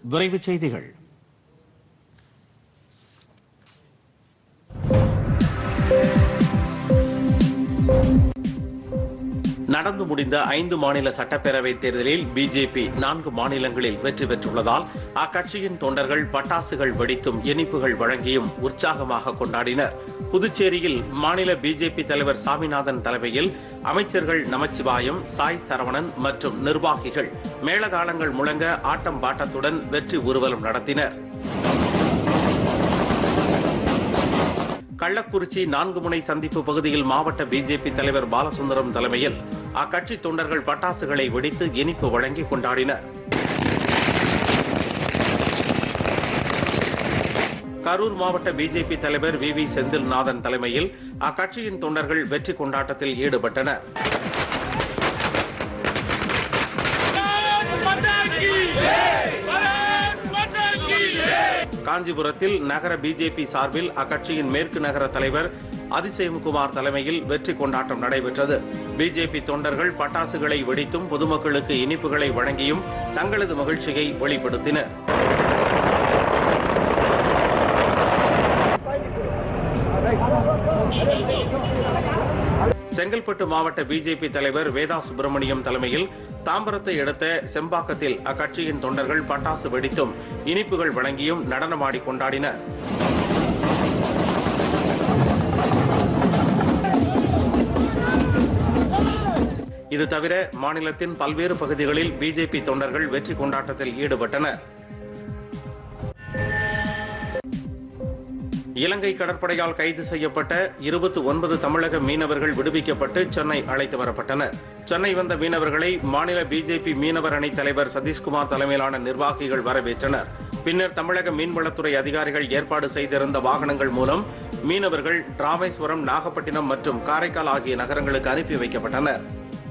விரைவுச் செய்திகள் நடந்து முடிந்த ஐந்து மாநில சட்டப்பேரவை தேர்தலில் பிஜேபி நான்கு மாநிலங்களில் வெற்றி பெற்றுள்ளதால் அக்கட்சியின் தொண்டர்கள் பட்டாசுகள் வெடித்தும் இனிப்புகள் வழங்கியும் உற்சாகமாக கொண்டாடினர் புதுச்சேரியில் மாநில பிஜேபி தலைவர் சாமிநாதன் தலைமையில் அமைச்சர்கள் நமச்சிவாயம் சாய் சரவணன் மற்றும் நிர்வாகிகள் மேளதாளங்கள் முழங்க ஆட்டம் பாட்டத்துடன் வெற்றி ஊர்வலம் நடத்தினர் கள்ளக்குறிச்சி நான்கு முனை சந்திப்பு பகுதியில் மாவட்ட பிஜேபி தலைவர் பாலசுந்தரம் தலைமையில் அக்கட்சி தொண்டர்கள் பட்டாசுகளை வெடித்து இனிப்பு வழங்கி கொண்டாடினர் கரூர் மாவட்ட பிஜேபி தலைவர் வி வி செந்தில்நாதன் தலைமையில் அக்கட்சியின் தொண்டர்கள் வெற்றி கொண்டாட்டத்தில் ஈடுபட்டனர் காஞ்சிபுரத்தில் நகர பிஜேபி சார்பில் அக்கட்சியின் மேற்கு நகர தலைவர் அதிசயம்குமார் தலைமையில் வெற்றி கொண்டாட்டம் நடைபெற்றது பிஜேபி தொண்டர்கள் பட்டாசுகளை வெடித்தும் பொதுமக்களுக்கு இனிப்புகளை வழங்கியும் தங்களது மகிழ்ச்சியை வெளிப்படுத்தினர் செங்கல்பட்டு மாவட்ட பிஜேபி தலைவர் வேதா சுப்பிரமணியம் தலைமையில் தாம்பரத்தை அடுத்த செம்பாக்கத்தில் அக்கட்சியின் தொண்டர்கள் பட்டாசு வெடித்தும் இனிப்புகள் வழங்கியும் நடனமாடி கொண்டாடினர் இது தவிர மாநிலத்தின் பல்வேறு பகுதிகளில் பிஜேபி தொண்டர்கள் வெற்றி கொண்டாட்டத்தில் ஈடுபட்டனர் இலங்கை கடற்படையால் கைது செய்யப்பட்ட இருபத்தி ஒன்பது தமிழக மீனவர்கள் விடுவிக்கப்பட்டு சென்னை அழைத்து வரப்பட்டனர் சென்னை வந்த மீனவர்களை மாநில பிஜேபி மீனவர் அணி தலைவர் சதீஷ்குமார் தலைமையிலான நிர்வாகிகள் வரவேற்றனர் பின்னர் தமிழக மீன்வளத்துறை அதிகாரிகள் ஏற்பாடு செய்திருந்த வாகனங்கள் மூலம் மீனவர்கள் ராமேஸ்வரம் நாகப்பட்டினம் மற்றும் காரைக்கால் ஆகிய நகரங்களுக்கு அனுப்பி வைக்கப்பட்டனர்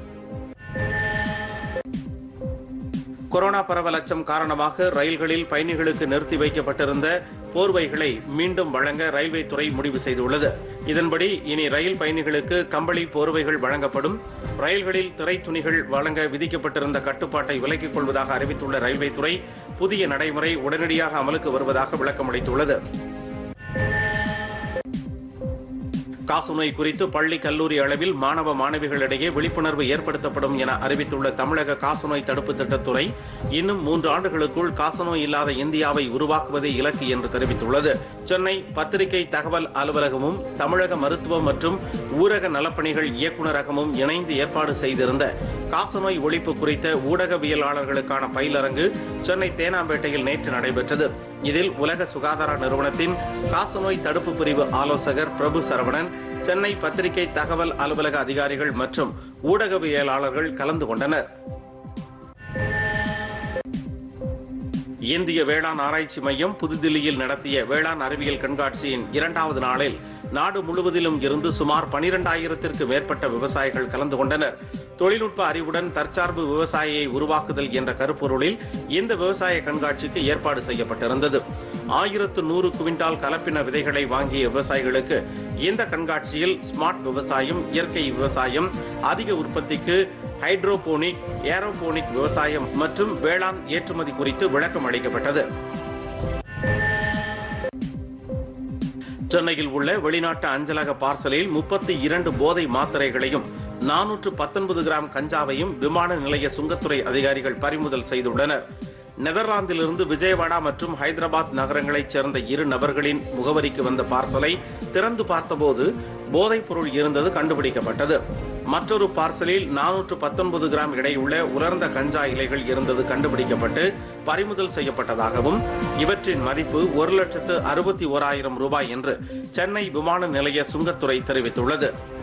கொரோனா பரவல் அச்சம் காரணமாக ரயில்களில் பயணிகளுக்கு நிறுத்தி வைக்கப்பட்டிருந்த போர்வைகளை மீண்டும் வழங்க ரயில்வே துறை முடிவு செய்துள்ளது இதன்படி இனி ரயில் பயணிகளுக்கு கம்பளி போர்வைகள் வழங்கப்படும் ரயில்களில் திரை துணிகள் வழங்க விதிக்கப்பட்டிருந்த கட்டுப்பாட்டை விலக்கிக் கொள்வதாக அறிவித்துள்ள ரயில்வே துறை புதிய நடைமுறை உடனடியாக அமலுக்கு வருவதாக விளக்கமளித்துள்ளது காசநோய் குறித்து பள்ளி கல்லூரி அளவில் மாணவ மாணவிகளிடையே விழிப்புணர்வு ஏற்படுத்தப்படும் என அறிவித்துள்ள தமிழக காசநோய் தடுப்பு திட்டத்துறை இன்னும் மூன்று ஆண்டுகளுக்குள் காசநோய் இல்லாத இந்தியாவை உருவாக்குவதே இலக்கு என்று தெரிவித்துள்ளது சென்னை பத்திரிகை தகவல் அலுவலகமும் தமிழக மருத்துவம் மற்றும் ஊரக நலப்பணிகள் இயக்குநரகமும் இணைந்து ஏற்பாடு செய்திருந்த காசநோய் ஒழிப்பு குறித்த ஊடகவியலாளர்களுக்கான பயிலரங்கு சென்னை தேனாம்பேட்டையில் நேற்று நடைபெற்றது இதில் உலக சுகாதார நிறுவனத்தின் காசநோய் தடுப்பு பிரிவு ஆலோசகர் பிரபு சரவணன் சென்னை பத்திரிகை தகவல் அலுவலக அதிகாரிகள் மற்றும் ஊடகவியலாளர்கள் கலந்து கொண்டனர் இந்திய வேளாண் ஆராய்ச்சி மையம் புதுதில்லியில் நடத்திய வேளாண் அறிவியல் கண்காட்சியின் இரண்டாவது நாளில் நாடு முழுவதிலும் இருந்து சுமார் பனிரெண்டாயிரத்திற்கு மேற்பட்ட விவசாயிகள் கலந்து கொண்டனர் தொழில்நுட்ப அறிவுடன் தற்சார்பு விவசாயியை உருவாக்குதல் என்ற கருப்பொருளில் இந்த விவசாய கண்காட்சிக்கு ஏற்பாடு செய்யப்பட்டிருந்தது ஆயிரத்து நூறு குவிண்டால் கலப்பின விதைகளை வாங்கிய விவசாயிகளுக்கு இந்த கண்காட்சியில் ஸ்மார்ட் விவசாயம் இயற்கை விவசாயம் அதிக உற்பத்திக்கு ஹைட்ரோபோனிக் ஏரோபோனிக் விவசாயம் மற்றும் வேளாண் ஏற்றுமதி குறித்து விளக்கம் அளிக்கப்பட்டது சென்னையில் உள்ள வெளிநாட்டு அஞ்சலக பார்சலில் முப்பத்தி இரண்டு போதை மாத்திரைகளையும் நானூற்று பத்தொன்பது கிராம் கஞ்சாவையும் விமான நிலைய சுங்கத்துறை அதிகாரிகள் பறிமுதல் செய்துள்ளனர் நெதர்லாந்திலிருந்து விஜயவாடா மற்றும் ஹைதராபாத் நகரங்களைச் சேர்ந்த இரு நபர்களின் முகவரிக்கு வந்த பார்சலை திறந்து பார்த்தபோது போதைப் பொருள் இருந்தது கண்டுபிடிக்கப்பட்டது மற்றொரு பார்சலில் நானூற்று பத்தொன்பது கிராம் எடையுள்ள உலர்ந்த கஞ்சா இலைகள் இருந்தது கண்டுபிடிக்கப்பட்டு பறிமுதல் செய்யப்பட்டதாகவும் இவற்றின் மதிப்பு ஒரு லட்சத்து அறுபத்தி ஓராயிரம் ரூபாய் என்று சென்னை விமான நிலைய சுங்கத்துறை தெரிவித்துள்ளது